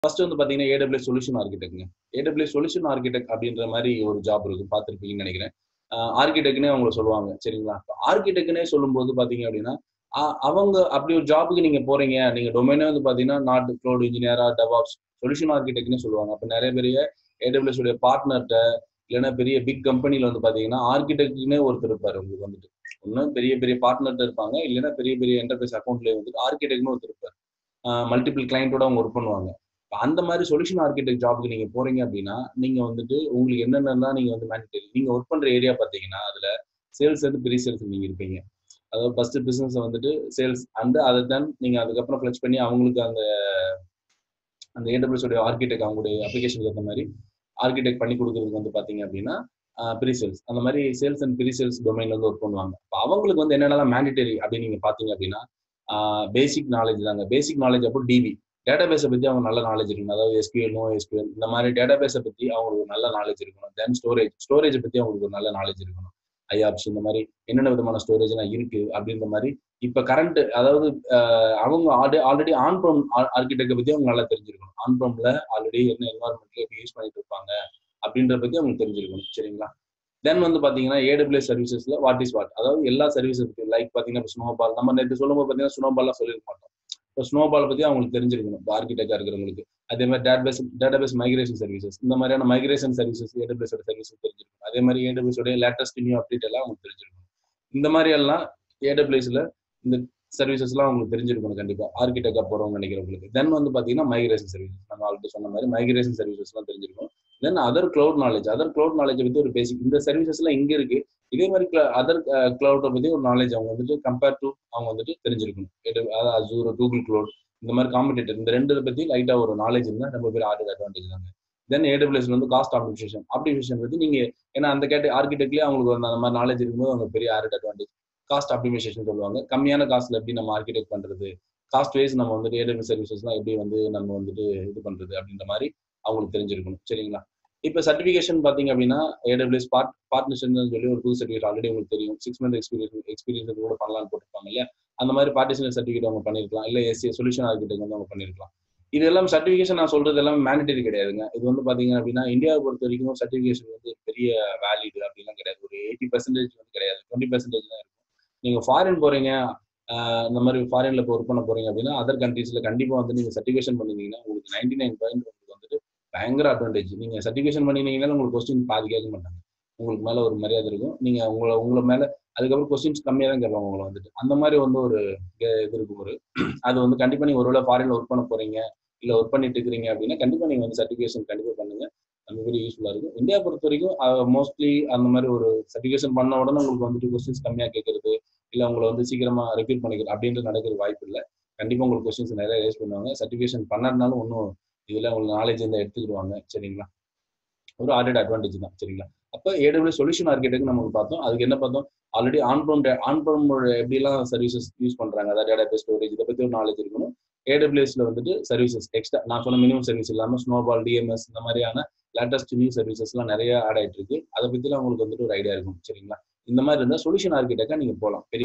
first வந்து பாத்தீங்கன்னா AWS solution ஆர்கிடெக்ட்ங்க ஏடபிள்யூ சொல்யூஷன் ஆர்கிடெக்ட் அப்படின்ற மாதிரி ஒரு ஜாப் இருக்கும் பார்த்துருப்பீங்கன்னு நினைக்கிறேன் ஆர்கிடெக்ட்னே அவங்கள சொல்லுவாங்க சரிங்களா ஆர்கிடெக்ட்னே சொல்லும்போது பாத்தீங்க அப்படின்னா ஆஹ் அவங்க அப்படி ஒரு ஜாபுக்கு நீங்க போறீங்க நீங்க டொமைனே வந்து பாத்தீங்கன்னா நாட் க்ளவுட் இன்ஜினியரா டெவாப்ஸ் சொல்யூஷன் ஆர்கிடெக்ட்னே சொல்லுவாங்க அப்ப நிறைய பெரிய ஏடபிள்யூஎஸ் உடைய பார்ட்னர்கிட்ட இல்லைன்னா பெரிய பிக் கம்பெனில வந்து பாத்தீங்கன்னா ஆர்கிடெக்ட்னே ஒருத்தர் இருப்பாரு உங்களுக்கு வந்துட்டு ஒன்றும் பெரிய பெரிய பார்ட்னர்கிட்ட இருப்பாங்க இல்லைன்னா பெரிய பெரிய என்டர்பிரைஸ் அக்கௌண்ட்லேயே வந்துட்டு ஆர்கிடெக்ட்னு ஒருத்தர் இருப்பார் மல்டிபிள் கிளைண்டோட அவங்க ஒர்க் பண்ணுவாங்க அந்த மாதிரி சொல்யூஷன் ஆர்கிடெக்ட் ஜாபுக்கு நீங்க போறீங்க அப்படின்னா நீங்க வந்துட்டு உங்களுக்கு என்னென்னலாம் நீங்க வந்து மேனிட்டரி நீங்க ஒர்க் பண்ற ஏரியா பாத்தீங்கன்னா அதுல சேல்ஸ் வந்து பெரிய சேல்ஸ் நீங்க இருப்பீங்க அதாவது ஃபர்ஸ்ட் பிசினஸ் வந்துட்டு சேல்ஸ் அந்த அதை தான் நீங்க அதுக்கப்புறம் ஃபிளச் பண்ணி அவங்களுக்கு அந்த அந்த ஏடபிள்யூஸ் உடைய ஆர்கிடெக்ட் அவங்களுடைய அப்ளிகேஷனுக்கு ஏற்ற மாதிரி ஆர்கிடெக்ட் பண்ணி கொடுக்கறதுக்கு வந்து பாத்தீங்க அப்படின்னா ப்ரீ சேல்ஸ் அந்த மாதிரி சேல்ஸ் அண்ட் ப்ரீ சேல்ஸ் டொமைன்ல வந்து ஒர்க் பண்ணுவாங்க அவங்களுக்கு வந்து என்னென்னலாம் மேண்டிட்டரி அப்படின்னு நீங்க பாத்தீங்க அப்படின்னா பேசிக் நாலேஜ் தாங்க பேசிக் நாலேஜ் அப்போ டிவி டேட்டா பேஸை பத்தி அவங்க நல்ல நாலேஜ் இருக்கணும் அதாவது எஸ்கியூஎல் நோ எஸ்கியூஎல் இந்த மாதிரி டேட்டா பேஸை பத்தி அவங்களுக்கு நல்ல நாலேஜ் இருக்கணும் தென் ஸ்டோரேஜ் ஸ்டோரேஜ் பத்தி அவங்களுக்கு ஒரு நல்ல நாலேஜ் இருக்கணும் ஐஆப்ஸ் இந்த மாதிரி என்னென்ன விதமான ஸ்டோரேஜ்லாம் இருக்கு அப்படின்ற மாதிரி இப்ப கரண்ட் அதாவது அவங்க ஆல்ரெடி ஆன் ப்ரோம் ஆர்கிடெக்டை பத்தி அவங்க நல்லா தெரிஞ்சிருக்கணும் ஆன் ப்ரோம்ல ஆல்ரெடி என்ன என்வாரன்மெண்ட்ல எப்படி யூஸ் பண்ணிட்டு இருப்பாங்க அப்படின்ற பத்தி அவங்களுக்கு தெரிஞ்சிருக்கணும் சரிங்களா தென் வந்து பாத்தீங்கன்னா ஏடபிள்யூ சர்வீசஸ்ல வாட் இஸ் வாட் அதாவது எல்லா சர்வீஸ் இருக்கு லைக் பாத்தீங்கன்னா ஸ்னோபால் நம்ம நேற்று சொல்லும்போது பாத்தீங்கன்னா ஸ்னோபால்லாம் சொல்லிருக்க மாட்டோம் இப்போ ஸ்னோபால் பத்தி அவங்களுக்கு தெரிஞ்சிருக்கணும் ஆர்கிடெக்டா இருக்கிறவங்களுக்கு அதே மாதிரி டேட்டாபேஸ் டேட்டாபேஸ் மைக்ரேஷன் சர்வீசஸ் இந்த மாதிரியான மைக்ரேஷன் சர்வீசஸ் ஏடபிள்யூஸ் சர்வீசஸ் தெரிஞ்சிருக்கணும் அதே மாதிரி ஏடபிள்யூஸ் உடைய லேட்டஸ்ட் நியூ அப்டேட் எல்லாம் அவங்களுக்கு தெரிஞ்சிருக்கணும் இந்த மாதிரி எல்லாம் ஏடபிள்யூஸ்ல இந்த சர்வீசஸ் எல்லாம் உங்களுக்கு தெரிஞ்சிருக்கணும் கண்டிப்பா ஆர்கிடெக்டா போறவங்க நினைக்கிறவங்களுக்கு தென் வந்து பாத்தீங்கன்னா மைக்ரேஷன் சர்வீசஸ் நம்ம ஆல்ரெடி சொன்ன மாதிரி மைக்ரேஷன் சர்வீசஸ் எல்லாம் தெரிஞ்சிருக்கும் then other cloud knowledge other cloud knowledge பத்தி ஒரு பேசிக் இந்த சர்வீசஸ் எல்லாம் இங்க இருக்கு இதே மாதிரி அதர் கிளவுட்டை பத்தி ஒரு நாலேஜ் அவங்க வந்துட்டு கம்பேர் டு அவங்க வந்துட்டு தெரிஞ்சிருக்கணும் அதாவது அசூர் கூகுள் கிளவுட் இந்த மாதிரி காம்படிட்டர் இந்த ரெண்டு பத்தி லைட்டா ஒரு நாலேஜ் இருந்தா ரொம்ப பேர் ஆர்டர் அட்வான்டேஜ் தாங்க தென் ஏடபிள்யூஎஸ் வந்து காஸ்ட் ஆப்டிமிஷேஷன் ஆப்டிமிஷேஷன் பத்தி நீங்க ஏன்னா அந்த கேட்டு ஆர்கிடெக்ட்லயே அவங்களுக்கு அந்த மாதிரி நாலேஜ் இருக்கும்போது அவங்க பெரிய ஆர்டர் அட்வான்டேஜ் காஸ்ட் ஆப்டிமைசேஷன் சொல்லுவாங்க கம்மியான காஸ்ட்ல எப்படி நம்ம ஆர்கிடெக்ட் பண்றது காஸ்ட் வைஸ் நம்ம வந்துட்டு ஏடபிள்யூ சர்வீசஸ்லாம் எப்படி வந்து நம்ம வந்துட்டு இது பண்றது அப்படின்ற மாதிரி அவங்களுக்கு தெரிஞ்சிருக்கணும் சரிங்களா இப்போ சர்டிஃபிகேஷன் பார்த்தீங்க அப்படின்னா ஏடபிள்யூஎஸ் பார்ட் பார்ட்னர்ஷிப்னு சொல்லி ஒரு புது சர்டிஃபிகேட் ஆல்ரெடி உங்களுக்கு தெரியும் சிக்ஸ் மந்த் எக்ஸ்பீரியன்ஸ் எக்ஸ்பீரியன்ஸ் கூட பண்ணலாம்னு போட்டிருப்பாங்க இல்லையா அந்த மாதிரி பார்ட்டிஷன் சர்டிஃபிகேட் அவங்க பண்ணிருக்கலாம் இல்லை எஸ்சி சொல்யூஷன் ஆர்கிடெக்ட் வந்து அவங்க பண்ணிருக்கலாம் இது எல்லாம் சர்டிஃபிகேஷன் நான் சொல்றது எல்லாம் மேண்டேட்டரி கிடையாதுங்க இது வந்து பாத்தீங்க அப்படின்னா இந்தியாவை பொறுத்த வரைக்கும் சர்டிஃபிகேஷன் வந்து பெரிய வேலிடு அப்படிலாம் கிடையாது ஒரு எயிட்டி பர்சன்டேஜ் வந்து கிடையாது டுவெண்ட்டி பர்சன்டேஜ் தான் இருக்கும் நீங்க ஃபாரின் போறீங்க இந்த மாதிரி ஃபாரின்ல இப்போ ஒர்க் பண்ண போறீங்க அப்படின்னா அதர் கண்ட்ரீஸ்ல கண்டிப்பா வந்து நீங்க சர்டிஃபிகேஷன் பண்ணிருந்தீங்கன்னா உங்களுக்கு நைன்டி நைன் பாயிண்ட் உங்களுக்கு வந்துட்டு பயங்கர அட்வான்டேஜ் நீங்க சர்டிஃபிகேஷன் பண்ணினீங்கன்னா உங்களுக்கு கொஸ்டின் பாதி கேட்க மாட்டாங்க உங்களுக்கு மேல ஒரு மரியாதை இருக்கும் நீங்க உங்களை உங்களை மேல அதுக்கப்புறம் கொஸ்டின்ஸ் கம்மியா தான் கேட்பாங்க உங்களை வந்துட்டு அந்த மாதிரி வந்து ஒரு இது இருக்கும் ஒரு அது வந்து கண்டிப்பா நீங்க ஒருவேளை ஃபாரின்ல ஒர்க் பண்ண போறீங்க இல்ல ஒர்க் பண்ணிட்டு இருக்கிறீங்க அப்படின்னா கண்டிப்பா நீங்க வந்து சர்டிஃபிகேஷன் கண்டிப்பா பண்ணுங்க அந்த மாதிரி யூஸ்ஃபுல்லா இருக்கும் இந்தியா பொறுத்த வரைக்கும் மோஸ்ட்லி அந்த மாதிரி ஒரு சர்டிஃபிகேஷன் பண்ண உடனே உங்களுக்கு வந்துட்டு கொஸ்டின்ஸ் கம்மியா கேட்கறது இல்ல உங்களை வந்து சீக்கிரமா ரெக்ரூட் பண்ணிக்கிறது அப்படின்றது நடக்கிற வாய்ப்பு இல்லை கண்டிப்பா உங்களுக்கு கொஸ்டின்ஸ் நிறைய ரேஸ் பண்ணுவாங்க சர்டிஃபிகேஷன் பண்ணாருனாலும் ஒன்றும் இதுல உங்களுக்கு நாலேஜ் இருந்தால் எடுத்துக்கிடுவாங்க சரிங்களா ஒரு ஆர்டட் அட்வான்டேஜ் தான் சரிங்களா அப்போ ஏடபிள்யூ சொல்யூஷன் ஆர்கிடெக்ட் நமக்கு பார்த்தோம் அதுக்கு என்ன பார்த்தோம் already on prem on prem எப்படிலாம் சர்வீசஸ் யூஸ் பண்றாங்க அதாவது டேட்டா பேஸ் ஸ்டோரேஜ் இதை பத்தி ஒரு நாலேஜ் இருக்கணும் ஏடபிள்யூஎஸ்ல வந்துட்டு சர்வீசஸ் எக்ஸ்ட்ரா நான் சொன்ன மினிமம் சர்வீஸ் இல்லாமல் ஸ்னோபால் டிஎம்எஸ் இந்த மாதிரியான லேட்டஸ்ட் நியூ சர்வீசஸ்லாம் நிறைய ஆட் ஆயிட்டு இருக்கு அதை பத்திலாம் உங்களுக்கு வந்துட்டு ஒரு ஐடியா இருக்கும் சரிங்களா இந்த மாதிரி இருந்தால் சொல்யூஷன் ஆர்கிடெக்டா நீங்க போகலாம் பெரிய